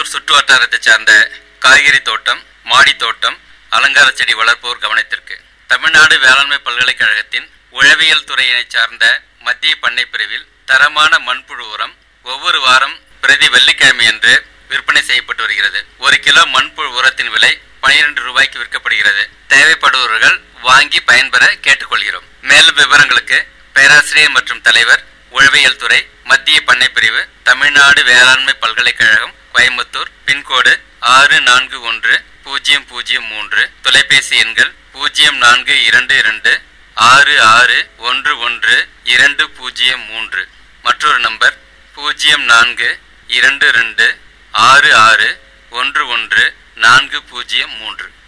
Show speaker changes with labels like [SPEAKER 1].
[SPEAKER 1] கோயம்புத்தூர் சுற்று வட்டாரத்தை சார்ந்த காய்கறி தோட்டம் மாடி தோட்டம் அலங்கார செடி வளர்ப்போர் கவனத்திற்கு தமிழ்நாடு வேளாண்மை பல்கலைக்கழகத்தின் உழவியல் துறையினை சார்ந்த மத்திய பண்ணை பிரிவில் தரமான மண்புழு உரம் ஒவ்வொரு வாரம் பிரதி வெள்ளிக்கிழமையன்று விற்பனை செய்யப்பட்டு வருகிறது ஒரு கிலோ மண்புழு உரத்தின் விலை பனிரெண்டு ரூபாய்க்கு விற்கப்படுகிறது தேவைப்படுபவர்கள் வாங்கி பயன்பெற கேட்டுக்கொள்கிறோம் மேலும் விவரங்களுக்கு பேராசிரியர் மற்றும் தலைவர் உழவியல் துறை மத்திய பண்ணை பிரிவு தமிழ்நாடு வேளாண்மை பல்கலைக்கழகம் கோயம்புத்தூர் பின்கோடு ஆறு நான்கு ஒன்று பூஜ்ஜியம் பூஜ்ஜியம் மூன்று தொலைபேசி எண்கள் பூஜ்ஜியம் நான்கு இரண்டு இரண்டு ஆறு ஆறு ஒன்று ஒன்று இரண்டு பூஜ்ஜியம் மூன்று மற்றொரு நம்பர் பூஜ்ஜியம் நான்கு இரண்டு ரெண்டு ஆறு ஆறு ஒன்று ஒன்று நான்கு பூஜ்ஜியம் மூன்று